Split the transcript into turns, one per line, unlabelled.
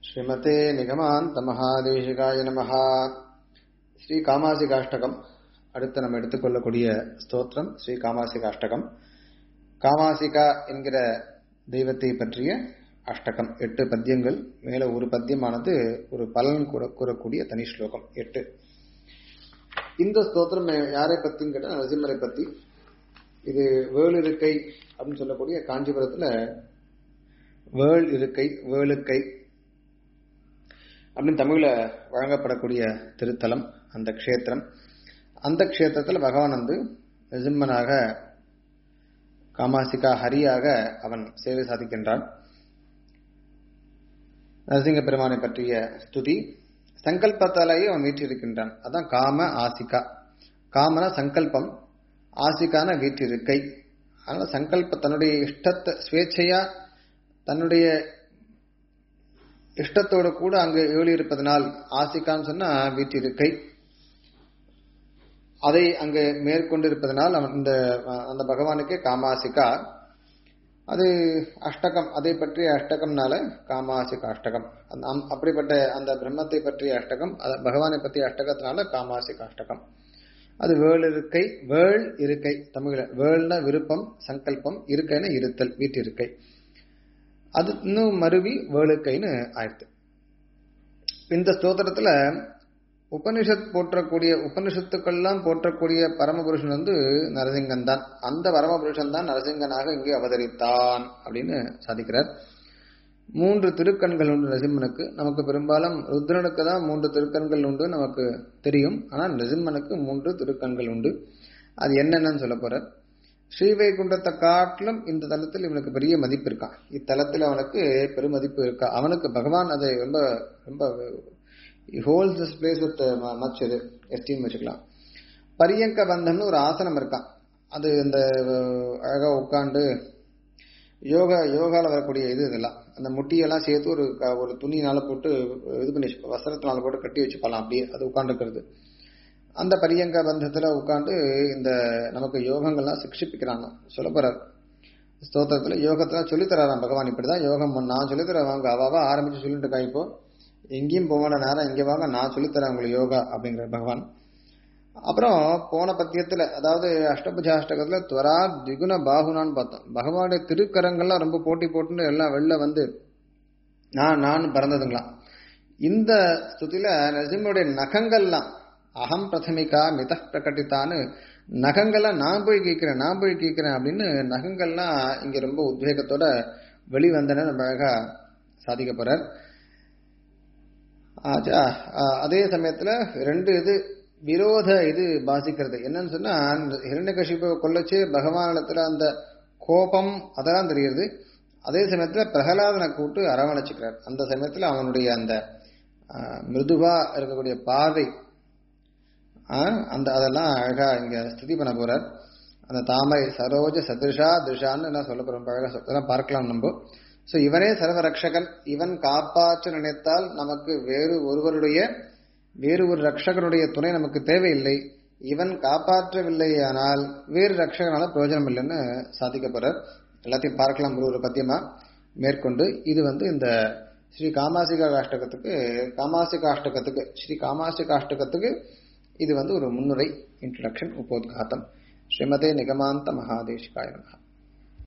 ஸ்ரீமதே நிகமாந்த மகாதேசிகாய நமஹ ஸ்ரீ காமாசிகாஷ்டகம் அடுத்து நம்ம எடுத்துக்கொள்ளக்கூடிய ஸ்தோத்திரம் ஸ்ரீ காமாசிகாஷ்டகம் காமாசிகா என்கிற தெய்வத்தை பற்றிய அஷ்டகம் எட்டு பத்தியங்கள் மேல ஒரு பத்தியமானது ஒரு பலன் கூட கூறக்கூடிய தனி ஸ்லோகம் எட்டு இந்த ஸ்தோத்திரம் யாரை பத்தின்னு கேட்டா நரசிம்மரை பத்தி இது வேள் இருக்கை அப்படின்னு சொல்லக்கூடிய காஞ்சிபுரத்துல வேள் இருக்கை வேளுக்கை அப்படின்னு தமிழ்ல வழங்கப்படக்கூடிய திருத்தலம் அந்த க்ஷேத்திரம் அந்த க்ஷேத்திரத்தில் பகவான் வந்து நரசிம்மனாக காமாசிகா ஹரியாக அவன் சேவை சாதிக்கின்றான் நரசிங்க பெருமானை பற்றிய ஸ்துதி சங்கல்பத்தாலேயே அவன் வீற்றிருக்கின்றான் அதான் காம ஆசிகா காமன சங்கல்பம் ஆசிக்கான வீற்றிருக்கை அதனால சங்கல்ப தன்னுடைய இஷ்டத்தை ஸ்வேச்சையா தன்னுடைய இஷ்டத்தோடு கூட அங்கு ஏழியிருப்பதனால் ஆசிக்கான்னு சொன்னா வீற்றிருக்கை அதை அங்கு மேற்கொண்டிருப்பதனால் அவன் இந்த அந்த பகவானுக்கே காமாசிகா அது அஷ்டகம் அதை பற்றிய அஷ்டகம்னால காமாசிக அஷ்டகம் அப்படிப்பட்ட அந்த பிரம்மத்தை பற்றிய அஷ்டகம் பகவானை பற்றிய அஷ்டகத்தினால காமாசிக அஷ்டகம் அது வேள் இருக்கை வேள் இருக்கை தமிழ்ல வேள்னா விருப்பம் சங்கல்பம் இருக்கைன்னு இருத்தல் வீட்டிருக்கை அது இன்னும் மருவி வேளுக்கைன்னு ஆயிடுது இந்த ஸ்தோத்திரத்துல உபனிஷத் போற்றக்கூடிய உபனிஷத்துக்கள்லாம் போற்றக்கூடிய பரமபுருஷன் வந்து நரசிங்கன் தான் அந்த பரமபுருஷன் தான் நரசிங்கனாக இங்கே அவதரித்தான் அப்படின்னு சாதிக்கிறார் மூன்று திருக்கண்கள் உண்டு நரசிம்மனுக்கு நமக்கு பெரும்பாலும் ருத்ரனுக்கு தான் மூன்று திருக்கண்கள் உண்டு நமக்கு தெரியும் ஆனால் நரசிம்மனுக்கு மூன்று திருக்கண்கள் உண்டு அது என்னென்னு சொல்ல போறார் ஸ்ரீவைகுண்டத்தை காட்டிலும் இந்த தலத்தில் இவனுக்கு பெரிய மதிப்பு இருக்கான் இத்தலத்தில் அவனுக்கு பெருமதிப்பு இருக்கா அவனுக்கு பகவான் அதை ரொம்ப ரொம்ப holds this place with much இது எஸ்டீம் வச்சுக்கலாம் பரியங்க பந்தம்னு ஒரு ஆசனம் இருக்கான் அது இந்த அழகா உட்காந்து யோகா யோகாவில் வரக்கூடிய இது இதெல்லாம் அந்த முட்டியெல்லாம் சேர்த்து ஒரு ஒரு துணினால போட்டு இது பண்ணி வஸ்திரத்தினால போட்டு கட்டி வச்சுக்கலாம் அப்படியே அது உட்காந்துருக்கிறது அந்த பரியங்க பந்தத்துல உட்காந்து இந்த நமக்கு யோகங்கள்லாம் சிக்ஷிப்பிக்கிறாங்க சொல்ல போறார் ஸ்தோத்திரத்துல யோகத்துல சொல்லித்தராராம் பகவான் இப்படிதான் யோகம் நான் சொல்லித்தரேன் வாங்க அவாவா ஆரம்பிச்சு சொல்லிட்டு இருக்கா இப்போ எங்கேயும் போக நேரம் இங்கே வாங்க நான் சொல்லித்தரேன் உங்களுக்கு யோகா அப்படிங்கிற பகவான் அப்புறம் போன பத்தியத்துல அதாவது அஷ்டபுஜ அஷ்டகத்துல துவரா திகுண பாகுனான்னு பார்த்தோம் பகவானுடைய திருக்கரங்கள்லாம் ரொம்ப போட்டி போட்டுன்னு எல்லாம் வெளில வந்து நான் நான் பறந்ததுங்களாம் இந்த ஸ்துதியில நரசிம்மனுடைய நகங்கள்லாம் அகம் பிரதமிகா மித பிரகட்டித்தான்னு நகங்கள்லாம் நான் போய் கேட்கிறேன் நான் போய் கேட்கிறேன் அப்படின்னு நகங்கள்லாம் இங்க ரொம்ப உத்வேகத்தோட வெளிவந்தன நம்ம அழகா சாதிக்க போறார் ஆச்சா அதே சமயத்துல ரெண்டு இது விரோத இது பாசிக்கிறது என்னன்னு சொன்னா ஹிரண்யகசிப்பை கொல்லச்சு பகவானிடத்துல அந்த கோபம் அதெல்லாம் தெரியுது அதே சமயத்துல பிரகலாதனை கூட்டு அரவணைச்சுக்கிறார் அந்த சமயத்துல அவனுடைய அந்த மிருதுவா இருக்கக்கூடிய பார்வை அந்த அதெல்லாம் அழகா இங்க ஸ்திதி பண்ண போறார் அந்த தாமரை சரோஜ சதிருஷா திருஷான்னு என்ன சொல்ல போறோம் அழகா அதெல்லாம் பார்க்கலாம் நம்ம ஸோ இவனே சர்வரக்ஷகன் இவன் காப்பாற்ற நினைத்தால் நமக்கு வேறு ஒருவருடைய வேறு ஒரு ரக்ஷகனுடைய துணை நமக்கு தேவையில்லை இவன் காப்பாற்றவில்லையானால் வேறு ரக்ஷகனால பிரயோஜனம் இல்லைன்னு சாதிக்க போறார் எல்லாத்தையும் பார்க்கலாம் ஒரு ஒரு பத்தியமா மேற்கொண்டு இது வந்து இந்த ஸ்ரீ காமாசிகா அஷ்டகத்துக்கு காமாசிகா அஷ்டகத்துக்கு ஸ்ரீ காமாசிகா அஷ்டகத்துக்கு இது வந்து ஒரு முன்னுரை இன்ட்ரடக்ஷன் உபோத்காத்தம் ஸ்ரீமதே நிகமாந்த மகாதேஷ்காய நம